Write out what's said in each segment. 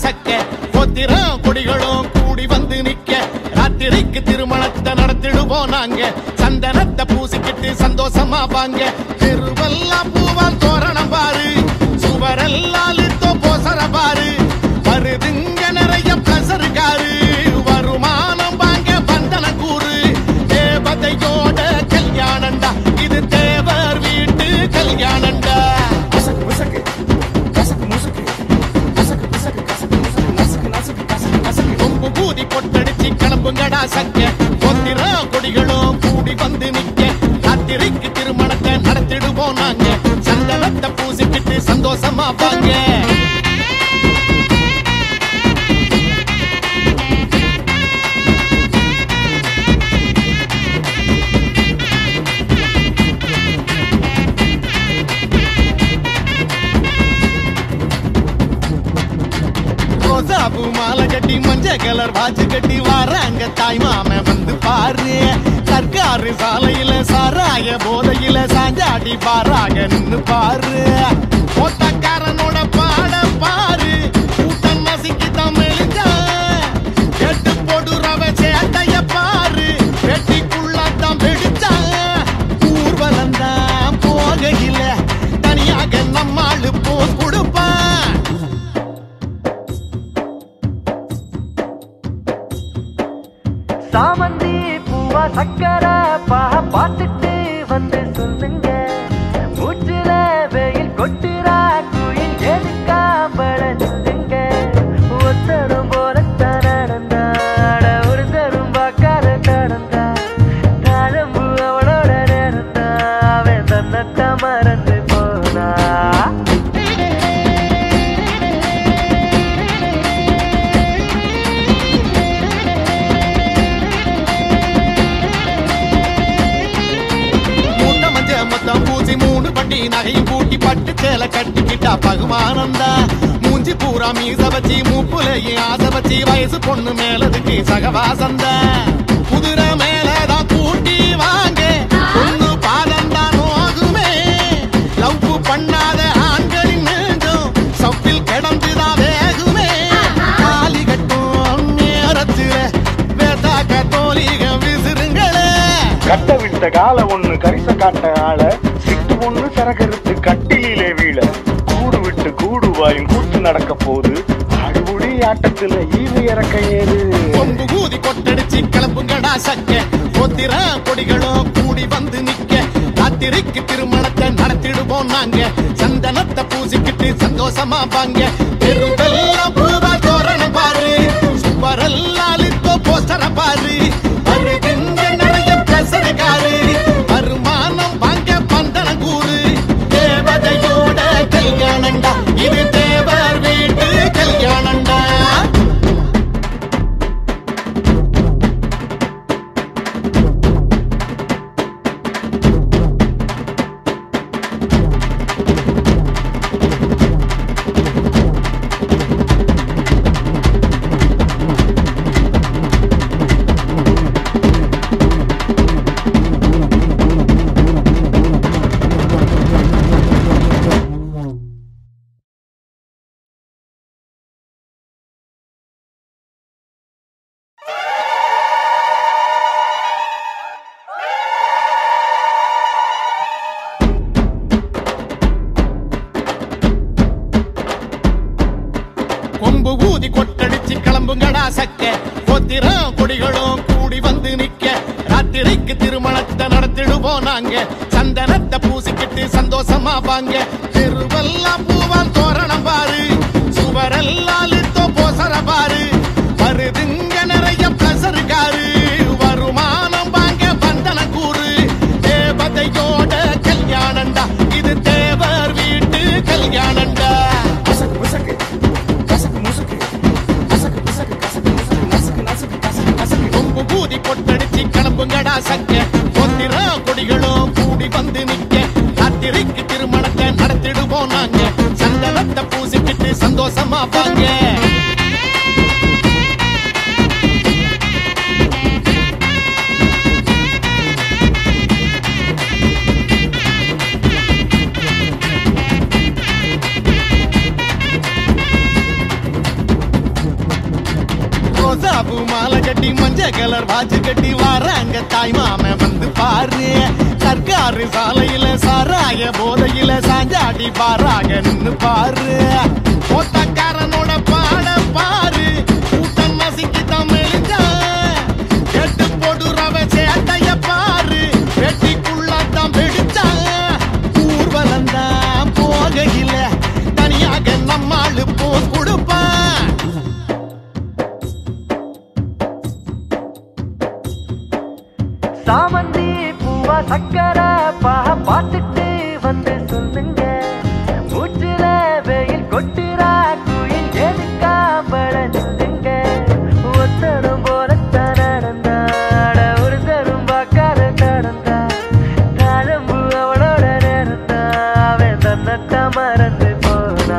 சக்க கொத்திரம் கொடிகளும் கூடி வந்து நிக்க ராத்திரிக்கு திருமணத்தை நடத்திடுவோம் நாங்க சந்தனத்தை பூசிக்கிட்டு சந்தோஷமா வாங்க தெருவெல்லாம் பூவால் தோரணம் பாரு சுவரெல்லாம் லித்தோ போசர பாரு வருதுங்க நிறைய பிரசருக்காரு வருமானம் வாங்க வந்தன கூறு தேவதையோட கல்யாணண்டா இது தேவர் வீட்டு கல்யாணண்டா கசக்கு முசக்கு கசக்கு முசுக்கு கசக்கு பிசக்கு கசக்கு முசுக்கு நசுக்கு நசுக்கு கசக்கு கசக்கு கொம்பு பூதி கொட்டடிச்சு கிளம்புங்கடா சக்க கொத்திர கொடிகளும் கூடி வந்து நிக்க ராத்திரிக்கு திருமணத்தை நடத்திடுவோம் நாங்க சந்தனத்தை பூசிக்கிட்டு சந்தோஷமா வாங்க ரோசாபு மாலை கட்டி மஞ்சள் கலர் வாட்ச் கட்டி வராங்க தாய் மாமன் வந்து பாரு சர்க்காரு சாலையில சாராய போதையில சாஞ்சாடி பாராக நின்னு பாரு ஓட்டக்காரனோட பாட பாரு கூட்டம் நசுக்கி தமிழ்ச்சா எட்டு போடுறவ சேட்டைய பாரு வெட்டிக்குள்ளதான் வெடிச்சா ஊர்வலம் தான் போகையில தனியாக நம்மாளு போ கொடுப்பான் சாமந்தி பூவா சக்கர பாக பார்த்துட்டு வந்து சொல்லுங்க மூச்சுல வெயில் கொட்டுறா குயில் எதுக்காம்பள நில்லுங்க ஒத்தரும் போலத்தான் நடந்தாட ஒரு தரும் பார்க்காத கடந்தா தாழம்பு அவளோட நேரந்தா அவன் தன்னத்தான் மறந்து போனா மூட்டை மஞ்ச மொத்தம் பூசி மூணு பட்டி நகையும் கூட்டி பட்டு சேலை கட்டிக்கிட்டா பகுமானந்தா மூஞ்சி பூரா மீச வச்சு மூப்புலையும் ஆசை வச்சு வயசு பொண்ணு மேலதுக்கு சகவாசந்த குதிரை மேலதான் கூட்டி வாங்க பொண்ணு பாதந்தா நோகுமே லவ் பண்ணாத ஆண்களின் நெஞ்சம் சப்பில் கிடந்துதான் வேகுமே தாலி கட்டும் நேரத்துல வேதாக்க தோலிகம் விசிறுங்களே கட்ட விட்ட கால ஒண்ணு கரிச காட்ட ஆள சிட்டு ஒண்ணு சரகருத்து கட்டிலே வீழ கூடு விட்டு கூடு வாயும் கூத்து நடக்க போது அடிபுடி ஆட்டத்துல ஈவு இறக்க ஏது கொம்பு கூதி கொட்டடிச்சு கிளம்புங்கடா சக்க கொத்திர கொடிகளும் கூடி வந்து நிக்க ராத்திரிக்கு திருமணத்தை நடத்திடுவோம் நாங்க சந்தனத்தை பூசிக்கிட்டு சந்தோஷமா வாங்க தெருவெல்லாம் பூவா தோரணம் பாரு சுவரெல்லாம் லித்தோ போஸ்டர பாரு வருகின்ற நிறைய பிரசனக்காரு வருமானம் வாங்க பந்தன கூறு தேவதையோட கல்யாணண்டா இது தேவர் வீட்டு கல்யாணண்டா கொம்பு ஊதி கொட்டடிச்சு கிளம்புங்கடா சக்க கொத்திரம் கொடிகளும் கூடி வந்து நிக்க ராத்திரிக்கு திருமணத்தை நடத்திடுவோம் நாங்க சந்தனத்தை பூசிக்கிட்டு சந்தோஷமா வாங்க தெருவெல்லாம் பூவால் தோரணம் பாரு சுவரெல்லாம் லித்தோ போசர பாரு வருதுங்க நிறைய பிரசருக்காரு வருமானம் வாங்க வந்தன கூறு தேவதையோட கல்யாணண்டா இது தேவர் வீட்டு கல்யாணண்டா கசக்கு முசக்கு கசக்கு முசுக்கு கசக்கு பிசக்கு கசக்கு முசுக்கு நசுக்கு நசுக்கு கசக்கு கசக்கு கொம்பு பூதி கொட்டடிச்சு கிளம்புங்கடா சக்க கொத்திர கொடிகளும் கூடி வந்து நிக்க ராத்திரிக்கு திருமணத்தை நடத்திடுவோம் நாங்க சந்தனத்தை பூசிக்கிட்டு சந்தோஷமா வாங்க ரோஜாப்பூ மாலை கட்டி மஞ்ச கலர் வாச்சு கட்டி வராங்க தாய் மாமன் வந்து பாரு சர்க்காரு சாலையில சாராய போதையில சாஞ்சாடி பாராக நின்னு பாரு ஓட்டக்காரனோட பாட பாரு கூட்டம் நசுக்கி தமிழ்ச்சான் எட்டு போடுறவ சேட்டைய பாரு வெட்டிக்குள்ளதான் வெடிச்சான் ஊர்வலம் தான் போகையில தனியாக நம்மாளு போஸ் கொடுப்பான் சாமந்தி பூவா சக்கர பாக பார்த்துட்டு வந்து சொல்லுங்க மூச்சுல வெயில் கொட்டுறா குயில் எதுக்காம்பள நில்லுங்க ஒத்தரும் போல நடந்தாட ஒரு தரும் பார்க்காத நடந்தா தாழம்பு அவளோட நேரந்தா அவன் தன்னட்ட மறந்து போனா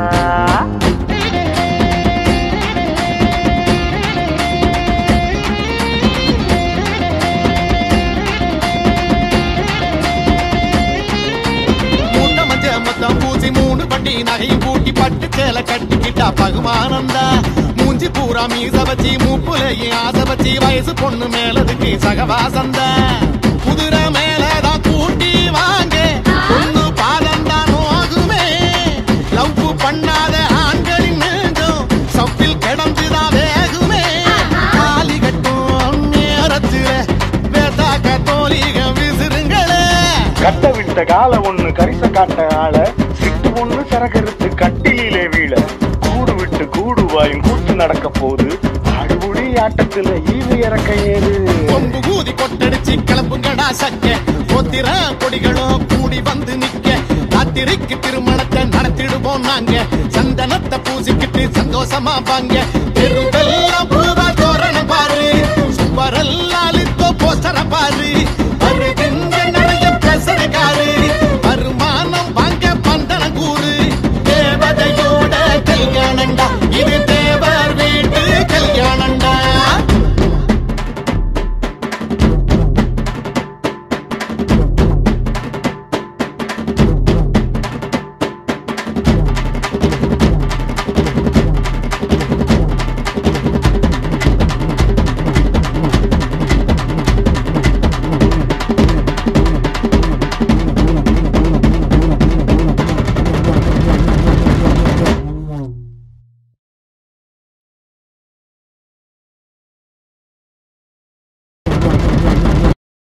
மூட்டை மஞ்ச மொத்தம் பூசி மூணு பட்டி நகையும் கூட்டி பட்டு சேலை கட்டிக்கிட்டா பகுமானந்தா மூஞ்சி பூரா மீச வச்சு மூப்புலையும் ஆசை வச்சு வயசு பொண்ணு மேலதுக்கு சகவாசந்தா குதிரை மேலதான் கூட்டி வாங்க பொண்ணு பாதந்தான் நோகுமே லவ் பண்ணாத ஆண்களின் நெஞ்சம் சப்பில் கிடந்துதான் வேகுமே தாலி கட்டும் நேரத்துல வேதாக்க தோலிகம் விசிறுங்களே கட்ட விட்ட கால ஒண்ணு கரிச காட்ட ஆள சிட்டு ஒண்ணு சரகருத்து கட்டிலே வீழ கூடு விட்டு கூடு வாயும் கூத்து நடக்க போது ஆடுபுடி ஆட்டத்துல ஈவு இறக்க ஏது கொம்பு கூதி கொட்டடிச்சு கிளம்புங்கடா சக்க போத்திர கொடிகளும் கூடி வந்து நிக்க ராத்திரிக்கு திருமணத்தை நடத்திடுவோம் நாங்க சந்தனத்தை பூசிக்கிட்டு சந்தோஷமா வாங்க பெரு